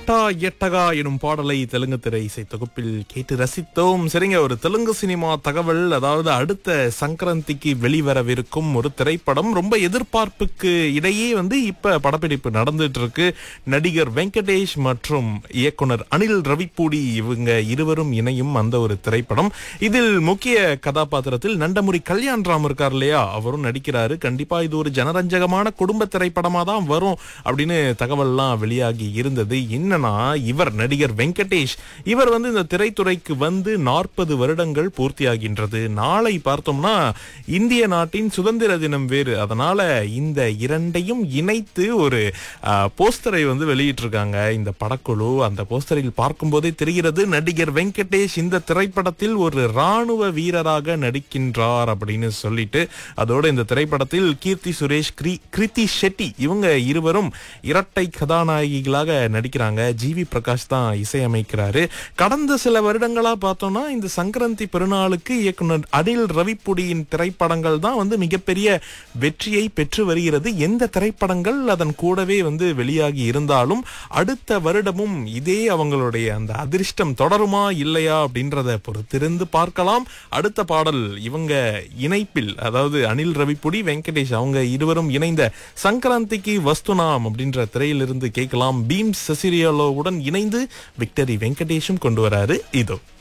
எட்டா எட்டகா எனும் பாடலை தெலுங்கு திரை இசை தொகுப்பில் கேட்டு ரசித்தோம் சரிங்க ஒரு தெலுங்கு சினிமா தகவல் அதாவது அடுத்த சங்கரந்திக்கு வெளிவரவிருக்கும் ஒரு திரைப்படம் ரொம்ப எதிர்பார்ப்புக்கு இடையே வந்து இப்ப படப்பிடிப்பு நடந்துட்டு இருக்கு நடிகர் வெங்கடேஷ் மற்றும் இயக்குனர் அனில் ரவிப்பூடி இவங்க இருவரும் இணையும் அந்த ஒரு திரைப்படம் இதில் முக்கிய கதாபாத்திரத்தில் நண்டமுரி கல்யாண் ராம் இருக்கார் இல்லையா அவரும் நடிக்கிறாரு கண்டிப்பா இது ஒரு ஜனரஞ்சகமான குடும்ப திரைப்படமா தான் வரும் அப்படின்னு தகவல்லாம் வெளியாகி இருந்தது என்னன்னா இவர் நடிகர் வெங்கடேஷ் இவர் வந்து இந்த திரைத்துறைக்கு வந்து நாற்பது வருடங்கள் பூர்த்தியாகின்றது நாளை பார்த்தோம்னா இந்திய நாட்டின் சுதந்திர தினம் வேறு அதனால இந்த இரண்டையும் இணைத்து ஒரு ஆஹ், போஸ்டரை வந்து வெளியிட்டிருக்காங்க இந்த படக்குழு அந்த போஸ்டரில் பார்க்கும்போதே தெரிகிறது நடிகர் வெங்கடேஷ் இந்த திரைப்படத்தில் ஒரு ராணுவ வீரராக நடிக்கின்றார் அப்படின்னு சொல்லிட்டு அதோட இந்த திரைப்படத்தில் கீர்த்தி சுரேஷ் கிரி- கிருத்தி ஷெட்டி இவங்க இருவரும் இரட்டை கதாநாயகிகளாக நடிக்கிறாங்க ஜிவி பிரகாஷ் தான் இசையமைக்கிறாரு கடந்த சில வருடங்களா பார்த்தோம்னா இந்த சங்கரந்தி பெருநாளுக்கு இயக்குனர் அனில் ரவிப்புடியின் திரைப்படங்கள் தான் வந்து மிகப்பெரிய வெற்றியை பெற்று வருகிறது எந்த திரைப்படங்கள் அதன் கூடவே வந்து வெளியாகி இருந்தாலும் அடுத்த வருடமும் இதே அவங்களுடைய அந்த அதிர்ஷ்டம் தொடருமா இல்லையா அப்படின்றத பொறுத்திருந்து பார்க்கலாம் அடுத்த பாடல் இவங்க இணைப்பில் அதாவது அனில் ரவிப்புடி வெங்கடேஷ் அவங்க இருவரும் இணைந்த சங்கராந்திக்கு வஸ்துனாம் அப்படின்ற திரையிலிருந்து கேட்கலாம் பீம் சசிரியலோவுடன் இணைந்து விக்டரி வெங்கடேஷும் கொண்டு வராரு இதோ